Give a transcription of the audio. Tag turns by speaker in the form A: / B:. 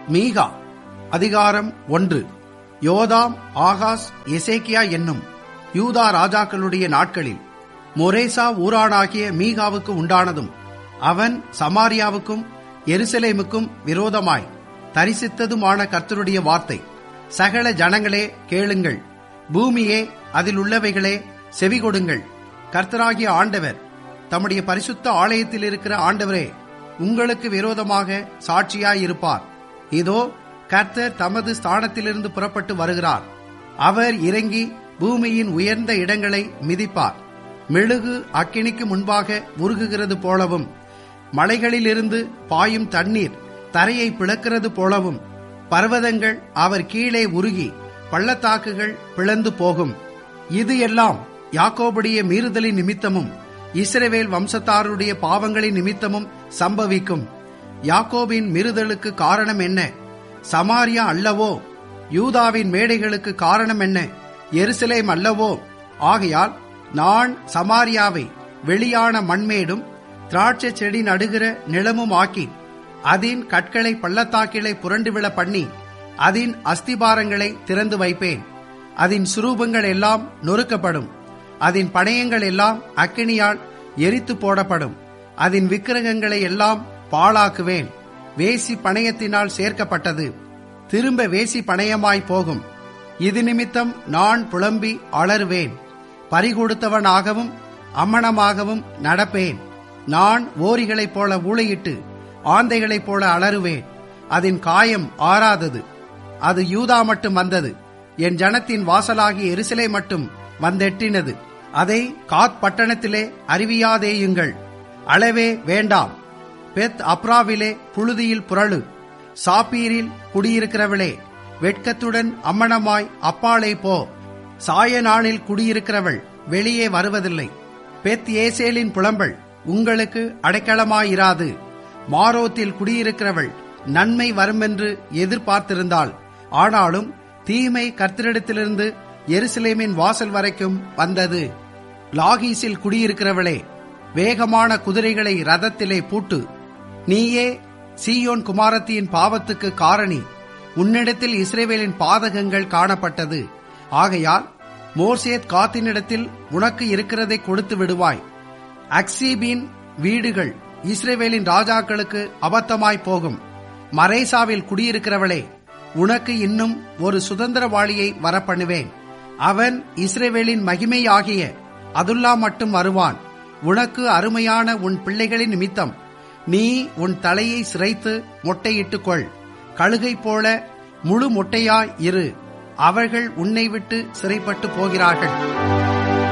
A: மீகா அதிகாரம் ஒன்று யோதாம் ஆகாஸ் எசேக்கியா என்னும் யூதா ராஜாக்களுடைய நாட்களில் மொரேசா ஊரானாகிய மீகாவுக்கு உண்டானதும் அவன் சமாரியாவுக்கும் எருசலேமுக்கும் விரோதமாய் தரிசித்ததுமான கர்த்தருடைய வார்த்தை சகல ஜனங்களே கேளுங்கள் பூமியே அதில் உள்ளவைகளே செவிகொடுங்கள் கர்த்தராகிய ஆண்டவர் தம்முடைய பரிசுத்த ஆலயத்தில் இருக்கிற ஆண்டவரே உங்களுக்கு விரோதமாக சாட்சியாயிருப்பார் இதோ கர்த்தர் தமது ஸ்தானத்திலிருந்து புறப்பட்டு வருகிறார் அவர் இறங்கி பூமியின் உயர்ந்த இடங்களை மிதிப்பார் மெழுகு அக்கினிக்கு முன்பாக உருகுகிறது போலவும் மலைகளிலிருந்து பாயும் தண்ணீர் தரையை பிளக்கிறது போலவும் பர்வதங்கள் அவர் கீழே உருகி பள்ளத்தாக்குகள் பிளந்து போகும் இது எல்லாம் யாக்கோபுடைய மீறுதலின் நிமித்தமும் இஸ்ரவேல் வம்சத்தாருடைய பாவங்களின் நிமித்தமும் சம்பவிக்கும் யாக்கோபின் மீறுதலுக்கு காரணம் என்ன சமாரியா அல்லவோ யூதாவின் மேடைகளுக்கு காரணம் என்ன எருசலேம் அல்லவோ ஆகையால் நான் சமாரியாவை வெளியான மண்மேடும் திராட்சை செடி நடுகிற நிலமும் ஆக்கி அதன் கற்களை பள்ளத்தாக்கிலை புரண்டுவிழ பண்ணி அதன் அஸ்திபாரங்களை திறந்து வைப்பேன் அதன் சுரூபங்கள் எல்லாம் நொறுக்கப்படும் அதன் பணையங்கள் எல்லாம் அக்கினியால் எரித்து போடப்படும் அதன் விக்கிரகங்களை எல்லாம் பாழாக்குவேன் வேசி பணையத்தினால் சேர்க்கப்பட்டது திரும்ப வேசி பணையமாய் போகும் இது நிமித்தம் நான் புலம்பி அலறுவேன் பறிகொடுத்தவனாகவும் அம்மணமாகவும் நடப்பேன் நான் ஓரிகளைப் போல ஊளையிட்டு ஆந்தைகளைப் போல அலறுவேன் அதன் காயம் ஆறாதது அது யூதா மட்டும் வந்தது என் ஜனத்தின் வாசலாகிய எரிசிலை மட்டும் வந்தெட்டினது அதை காத் பட்டணத்திலே அறிவியாதேயுங்கள் அளவே வேண்டாம் பெத் அப்ராவிலே புழுதியில் புரளு சாப்பீரில் குடியிருக்கிறவளே வெட்கத்துடன் அம்மணமாய் அப்பாலே போ சாயநாளில் குடியிருக்கிறவள் வெளியே வருவதில்லை பெத் ஏசேலின் புலம்பல் உங்களுக்கு அடைக்கலமாயிராது மாரோத்தில் குடியிருக்கிறவள் நன்மை வருமென்று எதிர்பார்த்திருந்தாள் ஆனாலும் தீமை கர்த்தரிடத்திலிருந்து எருசலேமின் வாசல் வரைக்கும் வந்தது லாகீஸில் குடியிருக்கிறவளே வேகமான குதிரைகளை ரதத்திலே பூட்டு நீயே சீயோன் குமாரத்தியின் பாவத்துக்கு காரணி உன்னிடத்தில் இஸ்ரேவேலின் பாதகங்கள் காணப்பட்டது ஆகையால் மோர்சேத் காத்தினிடத்தில் உனக்கு இருக்கிறதை கொடுத்து விடுவாய் அக்சீபின் வீடுகள் இஸ்ரேவேலின் ராஜாக்களுக்கு அபத்தமாய் போகும் மரேசாவில் குடியிருக்கிறவளே உனக்கு இன்னும் ஒரு சுதந்திரவாளியை வரப்பண்ணுவேன் அவன் இஸ்ரேவேலின் மகிமையாகிய அதுல்லா மட்டும் வருவான் உனக்கு அருமையான உன் பிள்ளைகளின் நிமித்தம் நீ உன் தலையை சிரைத்து மொட்டையிட்டுக் கொள் கழுகை போல முழு மொட்டையாய் இரு அவர்கள் உன்னை விட்டு சிறைப்பட்டு போகிறார்கள்